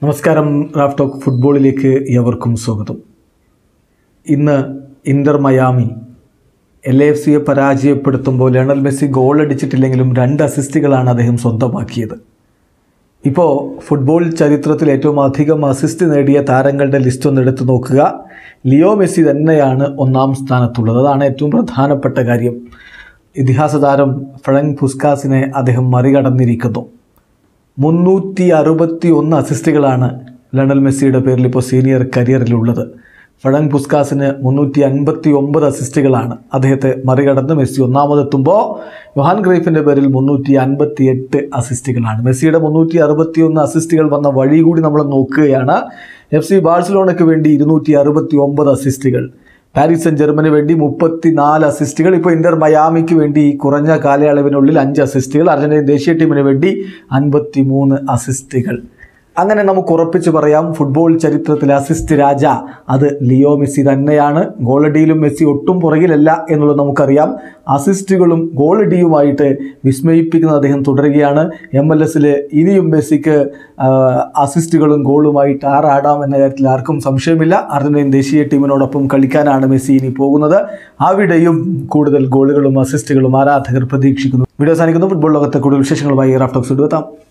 നമസ്കാരം Raf talk ഫുട്ബോളിലേക്ക് ഏവർക്കും സ്വാഗതം ഇന്ന് ഇന്റർ മയാമി എൽ എഫ് സിയെ പരാജയപ്പെടുത്തുമ്പോൾ ലയണൽ മെസ്സി ഗോൾ അടിച്ചിട്ടില്ലെങ്കിലും രണ്ട് അസിസ്റ്റുകളാണ് അദ്ദേഹം സ്വന്തമാക്കിയത് ഇപ്പോൾ ഫുട്ബോൾ ചരിത്രത്തിൽ ഏറ്റവും അധികം അസിസ്റ്റ് നേടിയ താരങ്ങളുടെ ലിസ്റ്റ് ഒന്ന് എടുത്തു നോക്കുക ലിയോ മെസ്സി തന്നെയാണ് ഒന്നാം സ്ഥാനത്തുള്ളത് അതാണ് ഏറ്റവും പ്രധാനപ്പെട്ട കാര്യം ഇതിഹാസ താരം ഫ്രങ്ക് പുസ്കാസിനെ അദ്ദേഹം മറികടന്നിരിക്കുന്നു മുന്നൂറ്റി അറുപത്തി ഒന്ന് അസിസ്റ്റുകളാണ് ലയണൽ മെസ്സിയുടെ പേരിൽ ഇപ്പോൾ സീനിയർ കരിയറിലുള്ളത് ഫഴങ് പുസ്കാസിന് മുന്നൂറ്റി അൻപത്തി ഒമ്പത് അസിസ്റ്റുകളാണ് അദ്ദേഹത്തെ മറികടന്ന് മെസ്സി ഒന്നാമതെത്തുമ്പോൾ യൊഹാൻ ഗ്രൈഫിൻ്റെ പേരിൽ മുന്നൂറ്റി അൻപത്തി എട്ട് അസിസ്റ്റുകളാണ് മെസ്സിയുടെ മുന്നൂറ്റി അറുപത്തി ഒന്ന് അസിസ്റ്റുകൾ വന്ന വഴി കൂടി നമ്മൾ നോക്കുകയാണ് എഫ് സി ബാഴ്സലോണയ്ക്ക് വേണ്ടി ഇരുന്നൂറ്റി അറുപത്തി ഒമ്പത് അസിസ്റ്റുകൾ പാരീസ് സെൻ ജർമ്മന് വേണ്ടി മുപ്പത്തി നാല് അസിസ്റ്റുകൾ ഇപ്പോൾ ഇന്റർ മയാമിക്ക് വേണ്ടി ഈ കുറഞ്ഞ കാലയളവിനുള്ളിൽ അഞ്ച് അസിസ്റ്റുകൾ അർജന്റീന ദേശീയ ടീമിന് വേണ്ടി അൻപത്തി മൂന്ന് അസിസ്റ്റുകൾ അങ്ങനെ നമുക്ക് ഉറപ്പിച്ച് പറയാം ഫുട്ബോൾ ചരിത്രത്തിലെ അസിസ്റ്റ് രാജ അത് ലിയോ മെസ്സി തന്നെയാണ് ഗോളടിയിലും മെസ്സി ഒട്ടും പുറകിലല്ല എന്നുള്ളത് നമുക്കറിയാം അസിസ്റ്റുകളും ഗോളടിയുമായിട്ട് വിസ്മയിപ്പിക്കുന്ന അദ്ദേഹം തുടരുകയാണ് എം എൽ എസിൽ ഇനിയും മെസ്സിക്ക് ആ, അസിസ്റ്റുകളും ഗോളുമായിട്ട് ആറാടാം എന്ന കാര്യത്തിൽ ആർക്കും സംശയമില്ല അർജന്റീൻ ദേശീയ ടീമിനോടൊപ്പം കളിക്കാനാണ് മെസ്സി ഇനി പോകുന്നത് അവിടെയും കൂടുതൽ ഗോളുകളും അസിസ്റ്റുകളും ആരാധകർ പ്രതീക്ഷിക്കുന്നു വീഡിയോ അവസാനിക്കുന്നു ഫുട്ബോൾ ലോകത്തെ കൂടുതൽ വിശേഷങ്ങളുമായി റാഫ്റ്റോക്സ് എടുത്താം